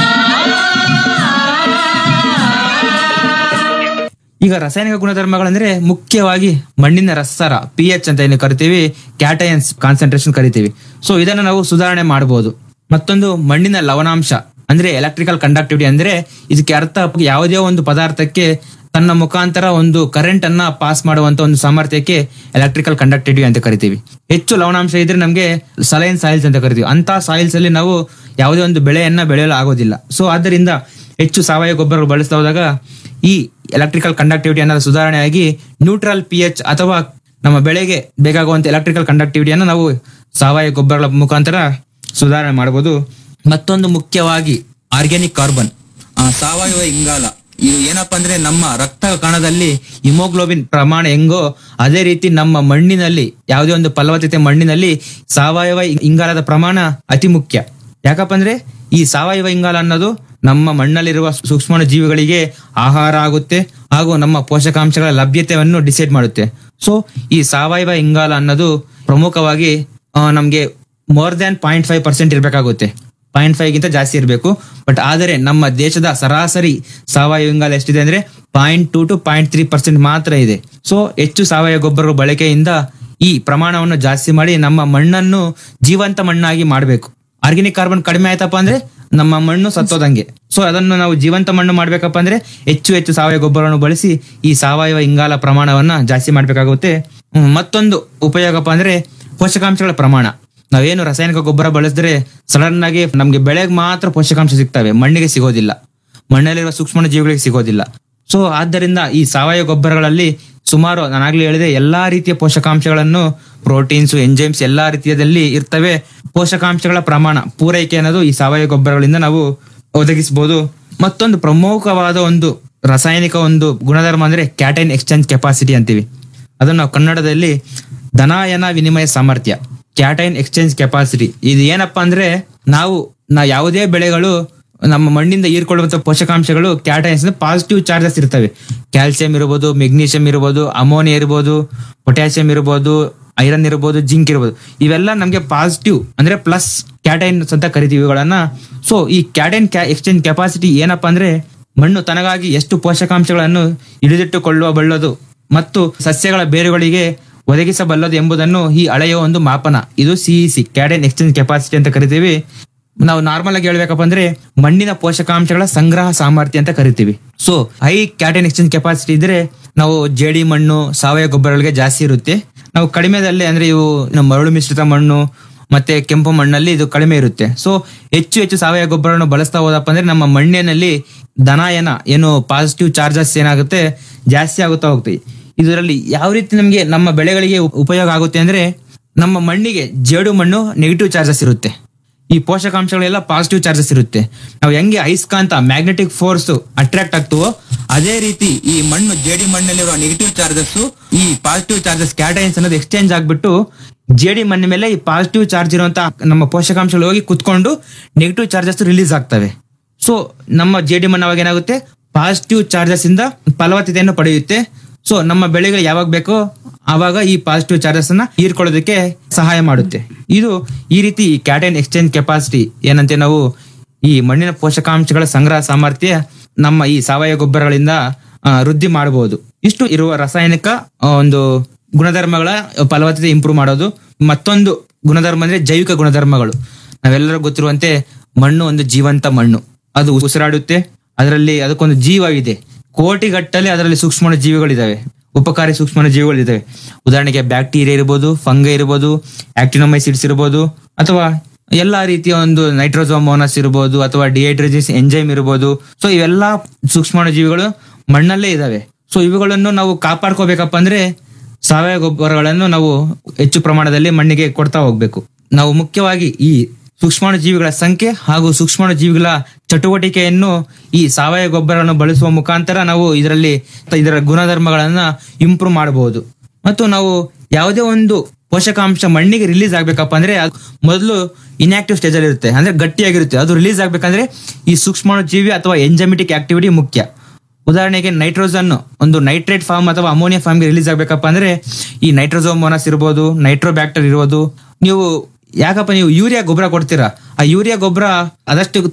ಈಗ ರಾಸಾಯನಿಕ ಗುಣಧರ್ಮಗಳಂದ್ರೆ ಮುಖ್ಯವಾಗಿ ಮಣ್ಣಿನ ರಸಸಾರ ಪಿ ಎಚ್ ಅಂತ ಏನು ಕರಿತೀವಿ ಕ್ಯಾಟಯನ್ಸ್ ಕಾನ್ಸಂಟ್ರೇಷನ್ ಕರಿತೀವಿ ಸೊ ಇದನ್ನು ನಾವು ಸುಧಾರಣೆ ಮಾಡಬಹುದು ಮತ್ತೊಂದು ಮಣ್ಣಿನ ಲವಣಾಂಶ ಅಂದ್ರೆ ಎಲೆಕ್ಟ್ರಿಕಲ್ ಕಂಡಕ್ಟಿವಿಟಿ ಅಂದ್ರೆ ಇದಕ್ಕೆ ಅರ್ಥ ಯಾವುದೇ ಒಂದು ಪದಾರ್ಥಕ್ಕೆ ತನ್ನ ಮುಖಾಂತರ ಒಂದು ಕರೆಂಟ್ ಅನ್ನ ಪಾಸ್ ಮಾಡುವಂತ ಒಂದು ಸಾಮರ್ಥ್ಯಕ್ಕೆ ಎಲೆಕ್ಟ್ರಿಕಲ್ ಕಂಡಕ್ಟಿವಿಟಿ ಅಂತ ಕರಿತೀವಿ ಹೆಚ್ಚು ಲವಣಾಂಶ ಇದ್ರೆ ನಮಗೆ ಸಲೈನ್ ಸಾಯಿಲ್ಸ್ ಅಂತ ಕರಿತೀವಿ ಅಂತ ಸಾಯಿಲ್ಸ್ ಅಲ್ಲಿ ನಾವು ಯಾವುದೇ ಒಂದು ಬೆಳೆಯನ್ನ ಬೆಳೆಯಲು ಆಗೋದಿಲ್ಲ ಸೊ ಆದ್ದರಿಂದ ಹೆಚ್ಚು ಸಾವಯವ ಗೊಬ್ಬರ ಬಳಸ್ತಾ ಹೋದಾಗ ಈ ಎಲೆಕ್ಟ್ರಿಕಲ್ ಕಂಡಕ್ಟಿವಿಟಿ ಅನ್ನೋದು ಸುಧಾರಣೆಯಾಗಿ ನ್ಯೂಟ್ರಲ್ ಪಿ ಎಚ್ ಅಥವಾ ನಮ್ಮ ಬೆಳೆಗೆ ಬೇಕಾಗುವಂತ ಎಲೆಕ್ಟ್ರಿಕಲ್ ಕಂಡಕ್ಟಿವಿಟಿಯನ್ನು ನಾವು ಸಾವಯವ ಗೊಬ್ಬರಗಳ ಮುಖಾಂತರ ಸುಧಾರಣೆ ಮಾಡಬಹುದು ಮತ್ತೊಂದು ಮುಖ್ಯವಾಗಿ ಆರ್ಗ್ಯಾನಿಕ್ ಕಾರ್ಬನ್ ಆ ಸಾವಯವ ಇಂಗಾಲ ಇದು ಏನಪ್ಪಾ ಅಂದ್ರೆ ನಮ್ಮ ರಕ್ತ ಕಣದಲ್ಲಿ ಹಿಮೋಗ್ಲೋಬಿನ್ ಪ್ರಮಾಣ ಹೆಂಗೋ ಅದೇ ರೀತಿ ನಮ್ಮ ಮಣ್ಣಿನಲ್ಲಿ ಯಾವುದೇ ಒಂದು ಫಲವತ್ತತೆ ಮಣ್ಣಿನಲ್ಲಿ ಸಾವಯವ ಇಂಗಾಲದ ಪ್ರಮಾಣ ಅತಿ ಮುಖ್ಯ ಯಾಕಪ್ಪ ಅಂದ್ರೆ ಈ ಸಾವಯವ ಇಂಗಾಲ ಅನ್ನೋದು ನಮ್ಮ ಮಣ್ಣಲ್ಲಿರುವ ಸೂಕ್ಷ್ಮ ಜೀವಿಗಳಿಗೆ ಆಹಾರ ಆಗುತ್ತೆ ಹಾಗೂ ನಮ್ಮ ಪೋಷಕಾಂಶಗಳ ಲಭ್ಯತೆಯನ್ನು ಡಿಸೈಡ್ ಮಾಡುತ್ತೆ ಸೊ ಈ ಸಾವಯವ ಇಂಗಾಲ ಅನ್ನೋದು ಪ್ರಮುಖವಾಗಿ ಆ, ನಮ್ಗೆ more than point five percent ಇರಬೇಕಾಗುತ್ತೆ ಪಾಯಿಂಟ್ ಫೈವ್ ಗಿಂತ ಜಾಸ್ತಿ ಇರಬೇಕು ಬಟ್ ಆದರೆ ನಮ್ಮ ದೇಶದ ಸರಾಸರಿ ಸಾವಯವ ಇಂಗಾಲ ಎಷ್ಟಿದೆ ಅಂದ್ರೆ point two to point three percent ಮಾತ್ರ ಇದೆ ಸೊ ಹೆಚ್ಚು ಸಾವಯವ ಗೊಬ್ಬರ ಬಳಕೆಯಿಂದ ಈ ಪ್ರಮಾಣವನ್ನು ಜಾಸ್ತಿ ಮಾಡಿ ನಮ್ಮ ಮಣ್ಣನ್ನು ಜೀವಂತ ಮಣ್ಣಾಗಿ ಮಾಡಬೇಕು ಆರ್ಗ್ಯಾನಿಕ್ ಕಾರ್ಬನ್ ಕಡಿಮೆ ಆಯ್ತಪ್ಪ ಅಂದ್ರೆ ನಮ್ಮ ಮಣ್ಣು ಸತ್ತೋದಂಗೆ ಸೊ ಅದನ್ನು ನಾವು ಜೀವಂತ ಮಣ್ಣು ಮಾಡ್ಬೇಕಪ್ಪ ಅಂದ್ರೆ ಹೆಚ್ಚು ಹೆಚ್ಚು ಸಾವಯವ ಗೊಬ್ಬರವನ್ನು ಬಳಸಿ ಈ ಸಾವಯವ ಇಂಗಾಲ ಪ್ರಮಾಣವನ್ನ ಜಾಸ್ತಿ ಮಾಡ್ಬೇಕಾಗುತ್ತೆ ಹ್ಮ್, ಮತ್ತೊಂದು ಉಪಯೋಗಪ್ಪ ಅಂದ್ರೆ ಪೋಷಕಾಂಶಗಳ ಪ್ರಮಾಣ ನಾವೇನು ರಾಸಾಯನಿಕ ಗೊಬ್ಬರ ಬಳಸಿದ್ರೆ ಸಡನ್ ಆಗಿ ನಮ್ಗೆ ಬೆಳೆಗೆ ಮಾತ್ರ ಪೋಷಕಾಂಶ ಸಿಗ್ತವೆ ಮಣ್ಣಿಗೆ ಸಿಗೋದಿಲ್ಲ ಮಣ್ಣಲ್ಲಿರುವ ಸೂಕ್ಷ್ಮ ಜೀವಿಗಳಿಗೆ ಸಿಗೋದಿಲ್ಲ ಸೊ ಆದ್ದರಿಂದ ಈ ಸಾವಯವ ಗೊಬ್ಬರಗಳಲ್ಲಿ ಸುಮಾರು ನಾನಾಗ್ಲೇ ಹೇಳಿದೆ ಎಲ್ಲಾ ರೀತಿಯ ಪೋಷಕಾಂಶಗಳನ್ನು ಪ್ರೋಟೀನ್ಸ್ ಎಂಜೈಮ್ಸ್ ಎಲ್ಲಾ ರೀತಿಯದಲ್ಲಿ ಇರ್ತವೆ ಪೋಷಕಾಂಶಗಳ ಪ್ರಮಾಣ ಪೂರೈಕೆ ಅನ್ನೋದು ಈ ಸಾವಯವ ಗೊಬ್ಬರಗಳಿಂದ ನಾವು ಒದಗಿಸಬಹುದು ಮತ್ತೊಂದು ಪ್ರಮುಖವಾದ ಒಂದು ರಾಸಾಯನಿಕ ಒಂದು ಗುಣಧರ್ಮ ಅಂದ್ರೆ ಕ್ಯಾಟೈನ್ ಎಕ್ಸ್ಚೇಂಜ್ ಕೆಪಾಸಿಟಿ ಅಂತೀವಿ ಅದನ್ನು ನಾವು ಕನ್ನಡದಲ್ಲಿ ಧನಾಯನ ವಿನಿಮಯ ಸಾಮರ್ಥ್ಯ ಕ್ಯಾಟೈನ್ ಎಕ್ಸ್ಚೇಂಜ್ ಕೆಪಾಸಿಟಿ ಇದು ಏನಪ್ಪಾ ಅಂದ್ರೆ ನಾವು ನಾ ಯಾವುದೇ ಬೆಳೆಗಳು ನಮ್ಮ ಮಣ್ಣಿಂದ ಹೀರ್ಕೊಳ್ಳುವಂತ ಪೋಷಕಾಂಶಗಳು ಕ್ಯಾಟೈನ್ಸ್ ಪಾಸಿಟಿವ್ ಚಾರ್ಜಸ್ ಇರ್ತವೆ ಕ್ಯಾಲ್ಸಿಯಂ ಇರ್ಬೋದು ಮೆಗ್ನೀಷಿಯಂ ಇರ್ಬೋದು ಅಮೋನಿಯಾ ಇರ್ಬೋದು ಪೊಟ್ಯಾಸಿಯಂ ಇರ್ಬೋದು ಐರನ್ ಇರ್ಬೋದು ಜಿಂಕ್ ಇರ್ಬೋದು ಇವೆಲ್ಲ ನಮಗೆ ಪಾಸಿಟಿವ್ ಅಂದ್ರೆ ಪ್ಲಸ್ ಕ್ಯಾಟೈನ್ಸ್ ಅಂತ ಕರಿತೀವಿ ಇವುಗಳನ್ನ ಸೊ ಈ ಕ್ಯಾಟೈನ್ ಎಕ್ಸ್ಚೇಂಜ್ ಕೆಪಾಸಿಟಿ ಏನಪ್ಪಾ ಅಂದ್ರೆ ಮಣ್ಣು ತನಗಾಗಿ ಎಷ್ಟು ಪೋಷಕಾಂಶಗಳನ್ನು ಹಿಡಿದಿಟ್ಟುಕೊಳ್ಳುವ ಬಲ್ಲದು ಮತ್ತು ಸಸ್ಯಗಳ ಬೇರುಗಳಿಗೆ ಒದಗಿಸಬಲ್ಲದು ಎಂಬುದನ್ನು ಈ ಅಳೆಯುವ ಒಂದು ಮಾಪನ ಇದು ಸಿಇಸಿ ಕ್ಯಾಡನ್ ಎಕ್ಸ್ಚೇಂಜ್ ಕೆಪಾಸಿಟಿ ಅಂತ ಕರಿತೀವಿ ನಾವು ನಾರ್ಮಲ್ ಆಗಿ ಹೇಳ್ಬೇಕಪ್ಪ ಅಂದ್ರೆ ಮಣ್ಣಿನ ಪೋಷಕಾಂಶಗಳ ಸಂಗ್ರಹ ಸಾಮರ್ಥ್ಯ ಅಂತ ಕರಿತೀವಿ so high cation exchange capacity ಇದ್ರೆ ನಾವು ಜೇಡಿ ಮಣ್ಣು ಸಾವಯವ ಗೊಬ್ಬರಗಳಿಗೆ ಜಾಸ್ತಿ ಇರುತ್ತೆ ನಾವು ಕಡಿಮೆದಲ್ಲಿ ಅಂದ್ರೆ ಇವು ನಮ್ಮ ಮರಳು ಮಿಶ್ರಿತ ಮಣ್ಣು ಮತ್ತೆ ಕೆಂಪು ಮಣ್ಣಲ್ಲಿ ಇದು ಕಡಿಮೆ ಇರುತ್ತೆ ಸೊ ಹೆಚ್ಚು ಹೆಚ್ಚು ಸಾವಯವ ಗೊಬ್ಬರವನ್ನು ಬಳಸ್ತಾ ಹೋದಪ್ಪ ಅಂದ್ರೆ ನಮ್ಮ ಮಣ್ಣಿನಲ್ಲಿ ಧನಾಯನ ಏನು ಪಾಸಿಟಿವ್ ಚಾರ್ಜಸ್ ಏನಾಗುತ್ತೆ ಜಾಸ್ತಿ ಆಗುತ್ತಾ ಹೋಗ್ತದೆ ಇದರಲ್ಲಿ ಯಾವ ರೀತಿ ನಮಗೆ ನಮ್ಮ ಬೆಳೆಗಳಿಗೆ ಉಪ- ಉಪಯೋಗ ಆಗುತ್ತೆ ಅಂದ್ರೆ ನಮ್ಮ ಮಣ್ಣಿಗೆ ಜೇಡು ಮಣ್ಣು ನೆಗೆಟಿವ್ ಚಾರ್ಜಸ್ ಇರುತ್ತೆ ಈ ಪೋಷಕಾಂಶಗಳೆಲ್ಲ ಪಾಸಿಟಿವ್ ಚಾರ್ಜಸ್ ಇರುತ್ತೆ ನಾವು ಹೆಂಗೆ ಅಯಸ್ಕಾಂತ ಮ್ಯಾಗ್ನೆಟಿಕ್ ಫೋರ್ಸ್ ಅಟ್ರಾಕ್ಟ್ ಆಗ್ತವೋ ಅದೇ ರೀತಿ ಈ ಮಣ್ಣು ಜೇಡಿ ಮಣ್ಣಲ್ಲಿರುವ ನೆಗೆಟಿವ್ ಚಾರ್ಜಸ್ ಈ ಪಾಸಿಟಿವ್ ಚಾರ್ಜಸ್ ಕ್ಯಾಟೈನ್ಸ್ ಅನ್ನೋದು ಎಕ್ಸ್ಚೇಂಜ್ ಆಗ್ಬಿಟ್ಟು ಜೇಡಿ ಮಣ್ಣ ಮೇಲೆ ಈ ಪಾಸಿಟಿವ್ ಚಾರ್ಜ್ ಇರುವಂತ ನಮ್ಮ ಪೋಷಕಾಂಶಗಳು ಹೋಗಿ ಕುತ್ಕೊಂಡು ನೆಗೆಟಿವ್ ಚಾರ್ಜಸ್ ರಿಲೀಸ್ ಆಗ್ತವೆ ಸೊ ನಮ್ಮ ಜೇಡಿ ಮಣ್ಣು ಅವಾಗ ಏನಾಗುತ್ತೆ ಪಾಸಿಟಿವ್ ಚಾರ್ಜಸ್ ಇಂದ ಫಲವತ್ತತೆಯನ್ನು ಪಡೆಯುತ್ತೆ ಸೊ ನಮ್ಮ ಬೆಳೆಗಳು ಯಾವಾಗ ಬೇಕೋ ಆವಾಗ ಈ ಪಾಸಿಟಿವ್ ಚಾರ್ಜಸ್ ಅನ್ನ ಹೀರ್ಕೊಳ್ಳೋದಕ್ಕೆ ಸಹಾಯ ಮಾಡುತ್ತೆ ಇದು ಈ ರೀತಿ ಕ್ಯಾಟೈನ್ ಎಕ್ಸ್ಚೇಂಜ್ ಕೆಪಾಸಿಟಿ ಏನಂತೆ ನಾವು ಈ ಮಣ್ಣಿನ ಪೋಷಕಾಂಶಗಳ ಸಂಗ್ರಹ ಸಾಮರ್ಥ್ಯ ನಮ್ಮ ಈ ಸಾವಯವ ಗೊಬ್ಬರಗಳಿಂದ ಆ, ವೃದ್ಧಿ ಮಾಡಬಹುದು ಇಷ್ಟು ಇರುವ ರಾಸಾಯನಿಕ ಆ, ಒಂದು ಗುಣಧರ್ಮಗಳ ಫಲವತ್ತತೆ ಇಂಪ್ರೂವ್ ಮಾಡೋದು ಮತ್ತೊಂದು ಗುಣಧರ್ಮ ಅಂದ್ರೆ ಜೈವಿಕ ಗುಣಧರ್ಮಗಳು ನಾವೆಲ್ಲರೂ ಗೊತ್ತಿರುವಂತೆ ಮಣ್ಣು ಒಂದು ಜೀವಂತ ಮಣ್ಣು ಅದು ಉಸಿರಾಡುತ್ತೆ ಅದರಲ್ಲಿ ಅದಕ್ಕೊಂದು ಜೀವವಿದೆ ಕೋಟಿಗಟ್ಟಲೆ ಅದರಲ್ಲಿ ಸೂಕ್ಷ್ಮ ಜೀವಿಗಳಿದಾವೆ ಉಪಕಾರಿ ಸೂಕ್ಷ್ಮ ಜೀವಿಗಳಿದಾವೆ ಉದಾಹರಣೆಗೆ ಬ್ಯಾಕ್ಟೀರಿಯಾ ಇರ್ಬೋದು ಫಂಗೈ ಇರ್ಬೋದು ಆಕ್ಟಿನೋಮೈಸಿಡ್ಸ್ ಇರ್ಬೋದು ಅಥವಾ ಎಲ್ಲಾ ರೀತಿಯ ಒಂದು ನೈಟ್ರೋಸೋಮೋನಸ್ ಇರ್ಬೋದು ಅಥವಾ ಡಿಹೈಡ್ರೋಜಿಸ್ ಎಂಜೈಮ್ ಇರ್ಬೋದು ಸೊ ಇವೆಲ್ಲ ಸೂಕ್ಷ್ಮ ಜೀವಿಗಳು ಮಣ್ಣಲ್ಲೇ ಇದಾವೆ ಸೊ ಇವುಗಳನ್ನು ನಾವು ಕಾಪಾಡ್ಕೋಬೇಕಪ್ಪ ಅಂದ್ರೆ ಸಾವಯವ ಗೊಬ್ಬರಗಳನ್ನು ನಾವು ಹೆಚ್ಚು ಪ್ರಮಾಣದಲ್ಲಿ ಮಣ್ಣಿಗೆ ಕೊಡ್ತಾ ಹೋಗ್ಬೇಕು ನಾವು ಮುಖ್ಯವಾಗಿ ಈ ಸೂಕ್ಷ್ಮಾಣು ಜೀವಿಗಳ ಸಂಖ್ಯೆ ಹಾಗೂ ಸೂಕ್ಷ್ಮಾಣು ಜೀವಿಗಳ ಚಟುವಟಿಕೆಯನ್ನು ಈ ಸಾವಯವ ಗೊಬ್ಬರಗಳನ್ನು ಬಳಸುವ ಮುಖಾಂತರ ನಾವು ಇದರಲ್ಲಿ ಇದರ ಗುಣಧರ್ಮಗಳನ್ನ ಇಂಪ್ರೂವ್ ಮಾಡಬಹುದು ಮತ್ತು ನಾವು ಯಾವುದೇ ಒಂದು ಪೋಷಕಾಂಶ ಮಣ್ಣಿಗೆ ರಿಲೀಸ್ ಆಗ್ಬೇಕಪ್ಪ ಅಂದ್ರೆ ಅದು ಮೊದಲು ಇನ್ಆಕ್ಟಿವ್ ಸ್ಟೇಜ್ ಅಲ್ಲಿ ಇರುತ್ತೆ ಅಂದ್ರೆ ಗಟ್ಟಿಯಾಗಿರುತ್ತೆ ಅದು ರಿಲೀಸ್ ಆಗ್ಬೇಕಂದ್ರೆ ಈ ಸೂಕ್ಷ್ಮಾಣು ಜೀವಿ ಅಥವಾ ಎಂಜಮೆಟಿಕ್ ಆಕ್ಟಿವಿಟಿ ಮುಖ್ಯ ಉದಾಹರಣೆಗೆ ನೈಟ್ರೋಜನ್ ಒಂದು ನೈಟ್ರೇಟ್ ಫಾರ್ಮ್ ಅಥವಾ ಅಮೋನಿಯಾ ಫಾರ್ಮ್ಗೆ ರಿಲೀಸ್ ಆಗ್ಬೇಕಪ್ಪ ಅಂದ್ರೆ ಈ ನೈಟ್ರೋಸೋಮೋನಸ್ ಇರ್ಬೋದು ನೈಟ್ರೋಬ್ಯಾಕ್ಟರ್ ಇರ್ಬೋದು ನೀವು ಯಾಕಪ್ಪ ನೀವು ಯೂರಿಯಾ ಗೊಬ್ಬರ ಕೊಡ್ತೀರಾ ಆ ಯೂರಿಯಾ ಗೊಬ್ಬರ ಆದಷ್ಟು